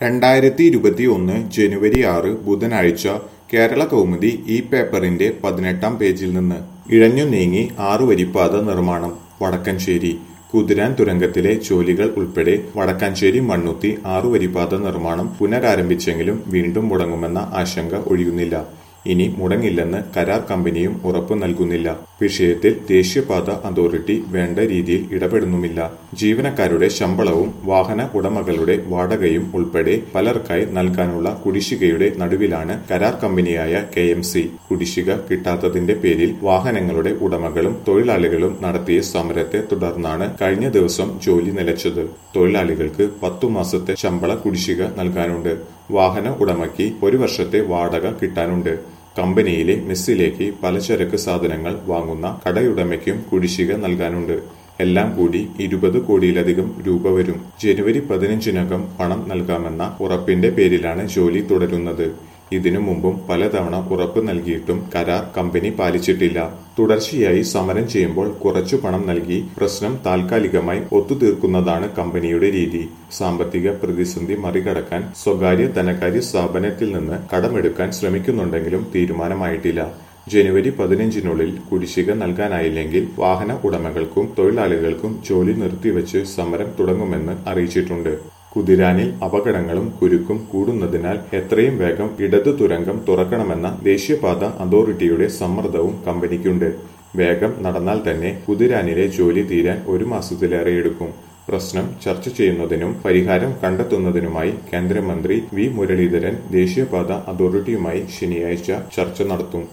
രണ്ടായിരത്തി ഇരുപത്തി ഒന്ന് ജനുവരി ആറ് ബുധനാഴ്ച കേരള കൗമുദി ഈ പേപ്പറിന്റെ പതിനെട്ടാം പേജിൽ നിന്ന് ഇഴഞ്ഞു നീങ്ങി ആറു വരിപ്പാത നിർമ്മാണം വടക്കഞ്ചേരി കുതിരാൻ തുരങ്കത്തിലെ ജോലികൾ ഉൾപ്പെടെ വടക്കാഞ്ചേരി മണ്ണുത്തി ആറുവരിപ്പാത നിർമ്മാണം പുനരാരംഭിച്ചെങ്കിലും വീണ്ടും മുടങ്ങുമെന്ന ആശങ്ക ഒഴിയുന്നില്ല ഇനി മുടങ്ങില്ലെന്ന് കരാർ കമ്പനിയും ഉറപ്പു നൽകുന്നില്ല വിഷയത്തിൽ ദേശീയപാത അതോറിറ്റി വേണ്ട രീതിയിൽ ഇടപെടുന്നുമില്ല ജീവനക്കാരുടെ ശമ്പളവും വാഹന ഉടമകളുടെ വാടകയും ഉൾപ്പെടെ പലർക്കായി നൽകാനുള്ള കുടിശ്ശികയുടെ നടുവിലാണ് കരാർ കമ്പനിയായ കെ എം സി കുടിശ്ശിക കിട്ടാത്തതിന്റെ പേരിൽ വാഹനങ്ങളുടെ ഉടമകളും തൊഴിലാളികളും നടത്തിയ സമരത്തെ തുടർന്നാണ് കഴിഞ്ഞ ദിവസം ജോലി നിലച്ചത് തൊഴിലാളികൾക്ക് പത്തു മാസത്തെ ശമ്പള കുടിശ്ശിക നൽകാനുണ്ട് വാഹന ഉടമയ്ക്ക് ഒരു വർഷത്തെ വാടക കിട്ടാനുണ്ട് കമ്പനിയിലെ മെസ്സിലേക്ക് പലചരക്ക് സാധനങ്ങൾ വാങ്ങുന്ന കടയുടമയ്ക്കും കുടിശ്ശിക നൽകാനുണ്ട് എല്ലാം കൂടി ഇരുപത് കോടിയിലധികം രൂപ വരും ജനുവരി പതിനഞ്ചിനകം പണം നൽകാമെന്ന ഉറപ്പിന്റെ പേരിലാണ് ജോലി തുടരുന്നത് ഇതിനു മുമ്പും പലതവണ ഉറപ്പ് നൽകിയിട്ടും കരാർ കമ്പനി പാലിച്ചിട്ടില്ല തുടർച്ചയായി സമരം ചെയ്യുമ്പോൾ കുറച്ചു പണം നൽകി പ്രശ്നം താൽക്കാലികമായി ഒത്തുതീർക്കുന്നതാണ് കമ്പനിയുടെ രീതി സാമ്പത്തിക പ്രതിസന്ധി മറികടക്കാൻ സ്വകാര്യ ധനകാര്യ സ്ഥാപനത്തിൽ നിന്ന് കടമെടുക്കാൻ ശ്രമിക്കുന്നുണ്ടെങ്കിലും തീരുമാനമായിട്ടില്ല ജനുവരി പതിനഞ്ചിനുള്ളിൽ കുടിശ്ശിക നൽകാനായില്ലെങ്കിൽ വാഹന ഉടമകൾക്കും തൊഴിലാളികൾക്കും ജോലി നിർത്തിവെച്ച് സമരം തുടങ്ങുമെന്ന് അറിയിച്ചിട്ടുണ്ട് കുതിരാനിൽ അപകടങ്ങളും കുരുക്കും കൂടുന്നതിനാൽ എത്രയും വേഗം ഇടതു തുരങ്കം തുറക്കണമെന്ന ദേശീയപാത അതോറിറ്റിയുടെ സമ്മർദ്ദവും കമ്പനിക്കുണ്ട് വേഗം നടന്നാൽ തന്നെ കുതിരാനിലെ ജോലി തീരാൻ ഒരു മാസത്തിലേറെ എടുക്കും പ്രശ്നം ചർച്ച ചെയ്യുന്നതിനും പരിഹാരം കണ്ടെത്തുന്നതിനുമായി കേന്ദ്രമന്ത്രി വി മുരളീധരൻ ദേശീയപാത അതോറിറ്റിയുമായി ശനിയാഴ്ച ചർച്ച നടത്തും